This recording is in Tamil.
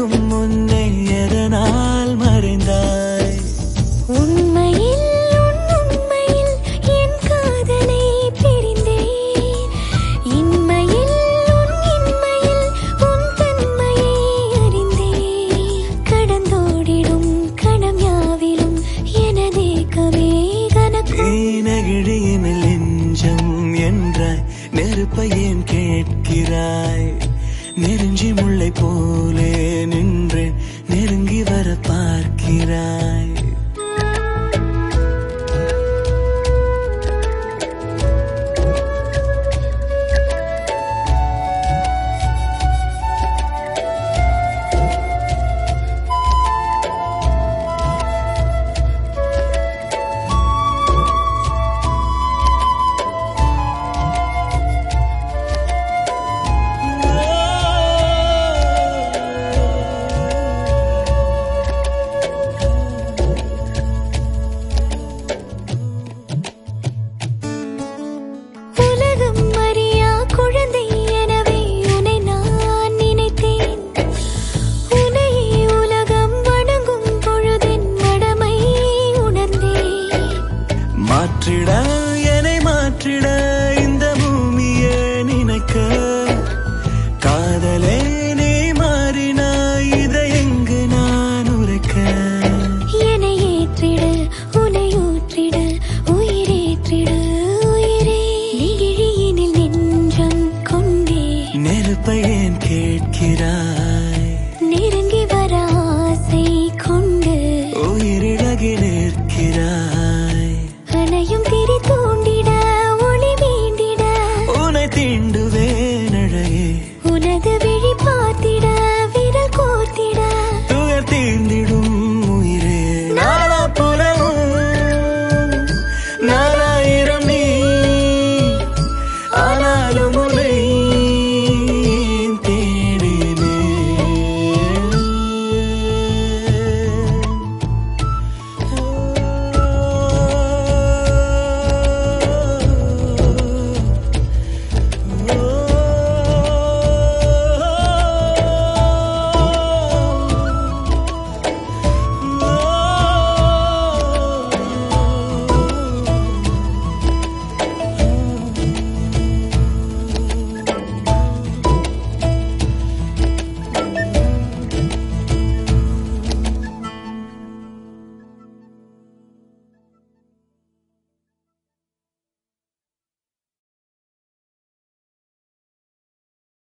பிறக்கும் முன்னே எதனால் மறைந்தாய் உண்மையில் உன் உண்மையில் என் காதலை பிரிந்தேன் இன்மையில் உன் இன்மையில் உன் தன்மையை அறிந்தேன் கடந்தோடிடும் கணம் யாவிலும் எனதேக்கமே கனக்கும் நீனகிழியினில் நெஞ்சம் என்றாய் நெருப்பை ஏன் கேட்கிறாய் நெருஞ்சி முல்லை போலே நின்றேன் நெருங்கி வர பார்க்கிறாய் உலகம் அறியா குழந்தை எனவே உன்னை நான் நினைத்தேன் உன்னையே உலகம் வணங்கும் பொழுதின் மடமை உணர்ந்தேன் மாற்றிட